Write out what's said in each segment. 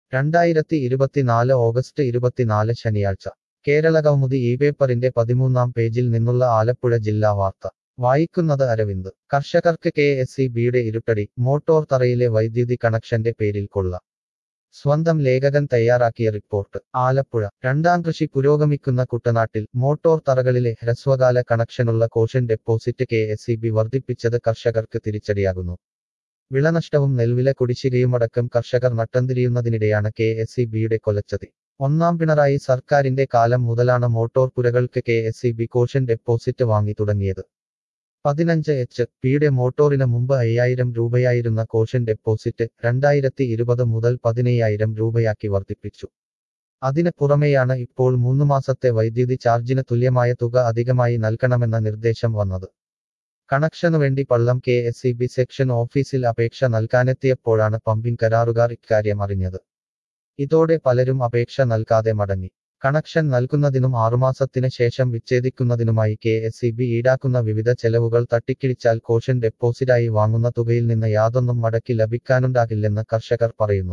രണ്ടായിരത്തി ഇരുപത്തിനാല് ഓഗസ്റ്റ് ഇരുപത്തിനാല് ശനിയാഴ്ച കേരള കൗമുദി ഈ പേപ്പറിന്റെ പതിമൂന്നാം പേജിൽ നിന്നുള്ള ആലപ്പുഴ ജില്ലാ വാർത്ത വായിക്കുന്നത് അരവിന്ദ് കർഷകർക്ക് കെ എസ് സി ബിയുടെ ഇരുട്ടടി മോട്ടോർ തറയിലെ വൈദ്യുതി കണക്ഷന്റെ പേരിൽ കൊള്ള സ്വന്തം ലേഖകൻ തയ്യാറാക്കിയ റിപ്പോർട്ട് ആലപ്പുഴ രണ്ടാം കൃഷി പുരോഗമിക്കുന്ന കുട്ടനാട്ടിൽ മോട്ടോർ തറകളിലെ ഹ്രസ്വകാല കണക്ഷനുള്ള caution deposit K S C B വർദ്ധിപ്പിച്ചത് കർഷകർക്ക് തിരിച്ചടിയാകുന്നു വിളനഷ്ടവും നെൽവില കുടിശ്ശികയുമടക്കം കർഷകർ നട്ടംതിരിയുന്നതിനിടെയാണ് കെ എസ് സി ബിയുടെ കൊലച്ചതി ഒന്നാം പിണറായി സർക്കാരിന്റെ കാലം മുതലാണ് മോട്ടോർ പുരകൾക്ക് K S C B caution deposit വാങ്ങി തുടങ്ങിയത് പതിനഞ്ച് എച്ച് പിയുടെ മോട്ടോറിന് മുമ്പ് അയ്യായിരം രൂപയായിരുന്ന കോഷൻ ഡെപ്പോസിറ്റ് രണ്ടായിരത്തി ഇരുപത് മുതൽ പതിനയ്യായിരം രൂപയാക്കി വർദ്ധിപ്പിച്ചു അതിന് പുറമെയാണ് ഇപ്പോൾ മൂന്ന് മാസത്തെ വൈദ്യുതി ചാർജിന് തുല്യമായ തുക അധികമായി നൽകണമെന്ന നിർദ്ദേശം വന്നത് കണക്ഷനു വേണ്ടി Pallam K S C B section ഓഫീസിൽ അപേക്ഷ നൽകാനെത്തിയപ്പോഴാണ് പമ്പിംഗ് കരാറുകാർ ഇക്കാര്യം അറിഞ്ഞത് ഇതോടെ പലരും അപേക്ഷ നൽകാതെ മടങ്ങി കണക്ഷൻ നൽകുന്നതിനും ആറുമാസത്തിന് ശേഷം വിച്ഛേദിക്കുന്നതിനുമായി കെ എസ് സി ബി ഈടാക്കുന്ന വിവിധ ചെലവുകൾ തട്ടിക്കിഴിച്ചാൽ കോഷൻ ഡെപ്പോസിറ്റായി വാങ്ങുന്ന തുകയിൽ നിന്ന് യാതൊന്നും മടക്കി ലഭിക്കാനുണ്ടാകില്ലെന്ന് കർഷകർ പറയുന്നു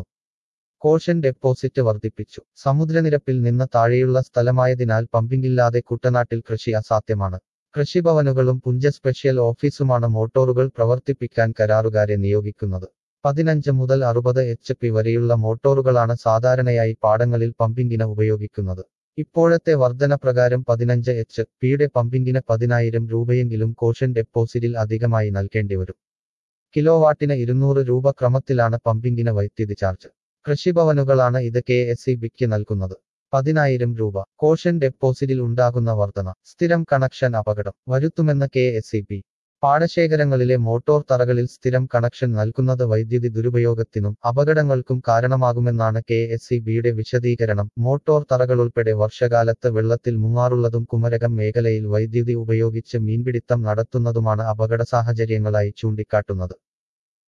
കോഷൻ ഡെപ്പോസിറ്റ് വർദ്ധിപ്പിച്ചു സമുദ്രനിരപ്പിൽ നിന്ന് താഴെയുള്ള സ്ഥലമായതിനാൽ പമ്പിംഗില്ലാതെ കുട്ടനാട്ടിൽ കൃഷി അസാധ്യമാണ് കൃഷിഭവനുകളും പുഞ്ച സ്പെഷ്യൽ ഓഫീസുമാണ് മോട്ടോറുകൾ പ്രവർത്തിപ്പിക്കാൻ കരാറുകാരെ നിയോഗിക്കുന്നത് പതിനഞ്ച് മുതൽ അറുപത് എച്ച് പി വരെയുള്ള മോട്ടോറുകളാണ് സാധാരണയായി പാടങ്ങളിൽ പമ്പിങ്ങിന് ഉപയോഗിക്കുന്നത് ഇപ്പോഴത്തെ വർധന പ്രകാരം പതിനഞ്ച് എച്ച് പിയുടെ പമ്പിങ്ങിന് പതിനായിരം രൂപയെങ്കിലും കോഷൻ ഡെപ്പോസിറ്റിൽ അധികമായി നൽകേണ്ടിവരും കിലോവാട്ടിന് ഇരുന്നൂറ് രൂപ ക്രമത്തിലാണ് പമ്പിങ്ങിന് വൈദ്യുതി ചാർജ് കൃഷിഭവനുകളാണ് ഇത് കെ എസ് സി ബിക്ക് നൽകുന്നത് പതിനായിരം രൂപ കോഷൻ ഡെപ്പോസിറ്റിൽ ഉണ്ടാകുന്ന വർധന സ്ഥിരം കണക്ഷൻ അപകടം വരുത്തുമെന്ന് കെ എസ് സി ബി പാടശേഖരങ്ങളിലെ മോട്ടോർ തറകളിൽ സ്ഥിരം കണക്ഷൻ നൽകുന്നത് വൈദ്യുതി ദുരുപയോഗത്തിനും അപകടങ്ങൾക്കും കാരണമാകുമെന്നാണ് കെ എസ് സി ബിയുടെ വിശദീകരണം മോട്ടോർ തറകളുൾപ്പെടെ വർഷകാലത്ത് വെള്ളത്തിൽ മുങ്ങാറുള്ളതും കുമരകം മേഖലയിൽ വൈദ്യുതി ഉപയോഗിച്ച് മീൻപിടിത്തം നടത്തുന്നതുമാണ് അപകട സാഹചര്യങ്ങളായി ചൂണ്ടിക്കാട്ടുന്നത്